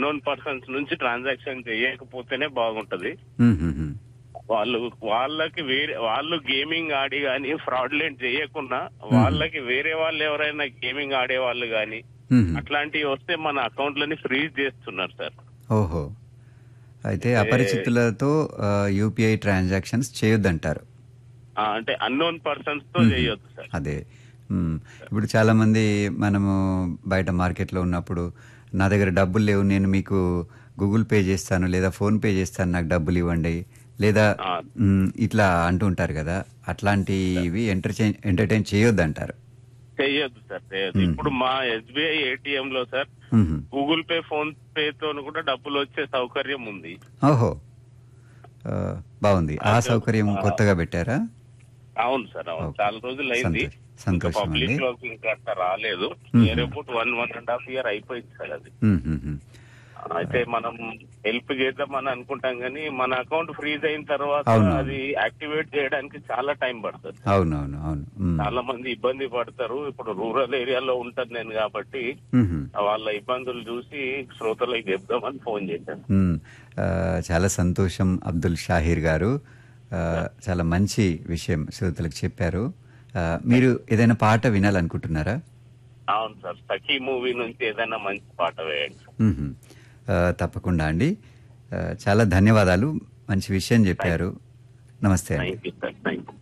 Unknown persons నుంచి transaction చేయకపోతేనే బాగుంటది మ్మ్, మ్మ్, మ్మ్. వాళ్ళు వాళ్ళకి వేరే వాళ్ళు గేమింగ్ ఆడి గాని ఫ్రాడ్లెంట్ చేయకుండా వాళ్ళకి వేరే వాళ్ళు ఎవరైనా గేమింగ్ ఆడే వాళ్ళు గాని మ్మ్. అట్లాంటివి వస్తే మన అకౌంట్లని ఫ్రీజ్ చేస్తున్నారు సార్ ఓహో అయితే అపరిచితులతో యూపీఐ ట్రాన్సాక్షన్స్ చేయొద్దంటారు ఆ, అంటే అన్నోన్ పర్సన్స్ తో చేయొద్దు సార్ అదే మ్మ్. ఇప్పుడు చాలా మంది మనము బయట మార్కెట్లో ఉన్నప్పుడు నా దగ్గర డబ్బులు లేవు నేను మీకు గూగుల్ పే చేస్తాను లేదా ఫోన్ పే చేస్తాను నాకు డబ్బులు ఇవ్వండి లేదా ఆ. మ్మ్, ఇట్లా అంటూ ఉంటారు కదా అట్లాంటివి ఎంటర్టైన్ ఎంటర్టైన్ చేయొద్దంటారు చేయొద్దు సార్ చేయొద్దు ఇప్పుడు మా ఎస్బీఐ ఏటీఎం లో సార్ మ్మ్. గూగుల్ పే ఫోన్ పే తో కూడా డబ్బులు వచ్చే సౌకర్యం ఉంది ఓహో ఆ, బాగుంది ఆ సౌకర్యం కొత్తగా పెట్టారా అవును సార్ అవును చాలా రోజులు అయింది సంతోషం. సంతోషం పబ్లిక్ అండి. లోకి ఇంకా అట్లా రాలేదు near about one one and half year అయిపోయింది సార్ అది మ్మ్, మ్మ్, మ్మ్. అయితే మనం హెల్ప్ చేద్దామని అనుకుంటాం కానీ మన అకౌంట్ ఫ్రీజ్ అయిన తర్వాత అవును. అది యాక్టివేట్ చేయడానికి చాలా టైం పడుతుంది అవునవును అవును మ్మ్. చాలా మంది ఇబ్బంది పడతారు ఇప్పుడు రూరల్ ఏరియాలో ఉంటాను నేను కాబట్టి మ్మ్. వాళ్ళ ఇబ్బందులు చూసి శ్రోతలకు చెప్దామని ఫోన్ చేశాను మ్మ్. ఆ, చాలా సంతోషం అబ్దుల్ షాహీర్ గారు ఆ, చాలా మంచి విషయం శ్రోతలకు చెప్పారు ఆ, మీరు ఏదైనా పాట వినాలనుకుంటున్నారా అవును సార్ సఖీ మూవీ నుంచి ఏదైనా మంచి పాట వేయండి మ్మ్. ఆ, తప్పకుండా అండి ఆ, చాలా ధన్యవాదాలు మంచి విషయం చెప్పారు నమస్తే అండి thank you sir thank you